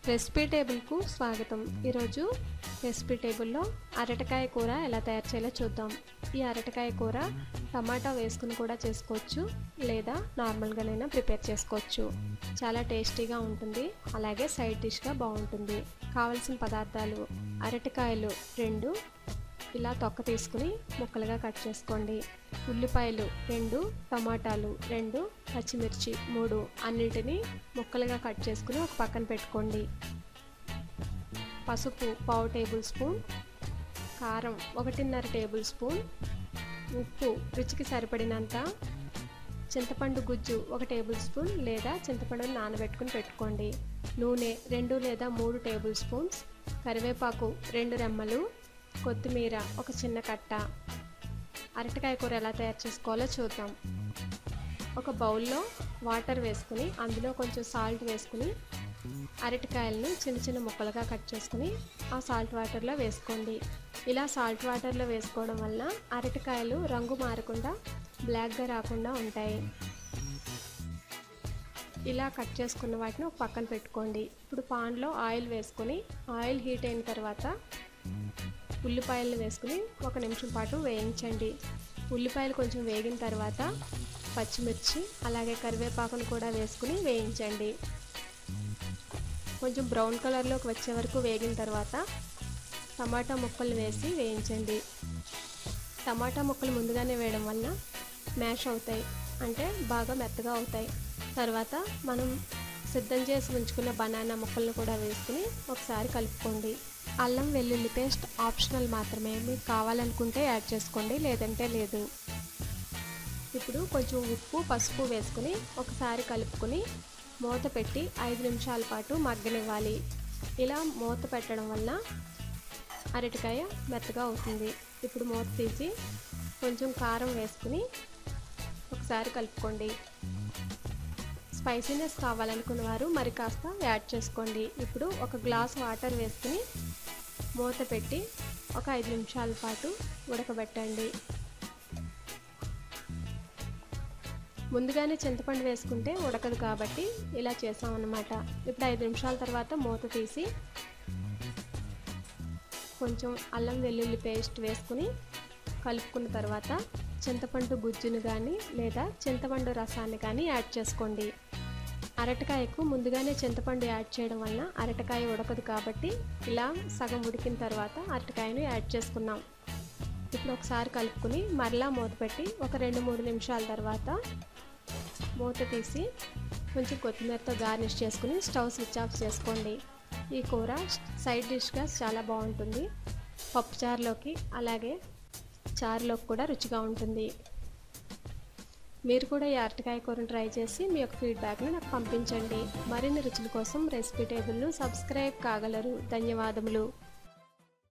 recipe టేబుల్కు స్వాగతం ఈరోజు recipe టేబుల్లో అరటికాయ కూర ఎలా తయారు చేయాలో చూద్దాం ఈ అరటికాయ కూర టమాటా వేసుకుని కూడా చేసుకోవచ్చు లేదా నార్మల్గానైనా ప్రిపేర్ చేసుకోవచ్చు చాలా టేస్టీగా ఉంటుంది అలాగే సైడ్ డిష్గా బాగుంటుంది కావలసిన పదార్థాలు అరటికాయలు రెండు ఇలా తొక్క తీసుకుని ముక్కలుగా కట్ చేసుకోండి ఉల్లిపాయలు రెండు టమాటాలు రెండు పచ్చిమిర్చి మూడు అన్నిటినీ ముక్కలుగా కట్ చేసుకుని ఒక పక్కన పెట్టుకోండి పసుపు పావు టేబుల్ స్పూన్ కారం ఒకటిన్నర టేబుల్ స్పూన్ ఉప్పు రుచికి సరిపడినంత చింతపండు గుజ్జు ఒక టేబుల్ స్పూన్ లేదా చింతపండుని నానబెట్టుకుని పెట్టుకోండి నూనె రెండు లేదా మూడు టేబుల్ స్పూన్స్ కరివేపాకు రెండు రెమ్మలు కొత్తిమీర ఒక చిన్న కట్ట అరటికాయ కూర ఎలా తయారు చేసుకోవాలో చూద్దాం ఒక బౌల్లో వాటర్ వేసుకుని అందులో కొంచెం సాల్ట్ వేసుకుని అరటికాయలను చిన్న చిన్న ముక్కలుగా కట్ చేసుకుని ఆ సాల్ట్ వాటర్లో వేసుకోండి ఇలా సాల్ట్ వాటర్లో వేసుకోవడం వల్ల అరటికాయలు రంగు మారకుండా బ్లాక్గా రాకుండా ఉంటాయి ఇలా కట్ చేసుకున్న వాటిని ఒక పక్కన పెట్టుకోండి ఇప్పుడు పాన్లో ఆయిల్ వేసుకొని ఆయిల్ హీట్ అయిన తర్వాత ఉల్లిపాయలను వేసుకుని ఒక నిమిషం పాటు వేయించండి ఉల్లిపాయలు కొంచెం వేగిన తర్వాత పచ్చిమిర్చి అలాగే కరివేపాకును కూడా వేసుకుని వేయించండి కొంచెం బ్రౌన్ కలర్లోకి వచ్చే వరకు వేగిన తర్వాత టమాటా ముక్కలు వేసి వేయించండి టమాటా ముక్కలు ముందుగానే వేయడం వల్ల మ్యాష్ అవుతాయి అంటే బాగా మెత్తగా అవుతాయి తర్వాత మనం సిద్ధం చేసి ఉంచుకున్న బనానా ముక్కలను కూడా వేసుకుని ఒకసారి కలుపుకోండి అల్లం వెల్లుల్లి పేస్ట్ ఆప్షనల్ మాత్రమే మీకు కావాలనుకుంటే యాడ్ చేసుకోండి లేదంటే లేదు ఇప్పుడు కొంచెం ఉప్పు పసుపు వేసుకుని ఒకసారి కలుపుకొని మూత పెట్టి ఐదు నిమిషాల పాటు మగ్గనివ్వాలి ఇలా మూత పెట్టడం వల్ల అరటికాయ మెత్తగా అవుతుంది ఇప్పుడు మూత తీసి కొంచెం కారం వేసుకుని ఒకసారి కలుపుకోండి స్పైసీనెస్ కావాలనుకున్న వారు మరి కాస్త యాడ్ చేసుకోండి ఇప్పుడు ఒక గ్లాస్ వాటర్ వేసుకుని మూత పెట్టి ఒక ఐదు నిమిషాల పాటు ఉడకబెట్టండి ముందుగానే చింతపండు వేసుకుంటే ఉడకదు కాబట్టి ఇలా చేసామన్నమాట ఇప్పుడు ఐదు నిమిషాల తర్వాత మూత తీసి కొంచెం అల్లం వెల్లుల్లి పేస్ట్ వేసుకుని కలుపుకున్న తర్వాత చింతపండు గుజ్జును కానీ లేదా చింతపండు రసాన్ని కానీ యాడ్ చేసుకోండి అరటికాయకు ముందుగానే చింతపండు యాడ్ చేయడం వలన అరటికాయ ఉడకదు కాబట్టి ఇలా సగం ఉడికిన తర్వాత అరటికాయను యాడ్ చేసుకున్నాం ఇప్పుడు ఒకసారి కలుపుకుని మరలా మూత పెట్టి ఒక రెండు మూడు నిమిషాల తర్వాత మూత తీసి కొంచెం కొత్తిమీరతో గార్నిష్ చేసుకుని స్టవ్ స్విచ్ ఆఫ్ చేసుకోండి ఈ కూర సైడ్ డిష్గా చాలా బాగుంటుంది పప్పుచారులోకి అలాగే చారులోకి కూడా రుచిగా ఉంటుంది మీరు కూడా ఈ అరటికాయ కూరను ట్రై చేసి మీ యొక్క ఫీడ్బ్యాక్ని నాకు పంపించండి మరిన్ని రుచుల కోసం రెసిపీ టేబుల్ను సబ్స్క్రైబ్ కాగలరు ధన్యవాదములు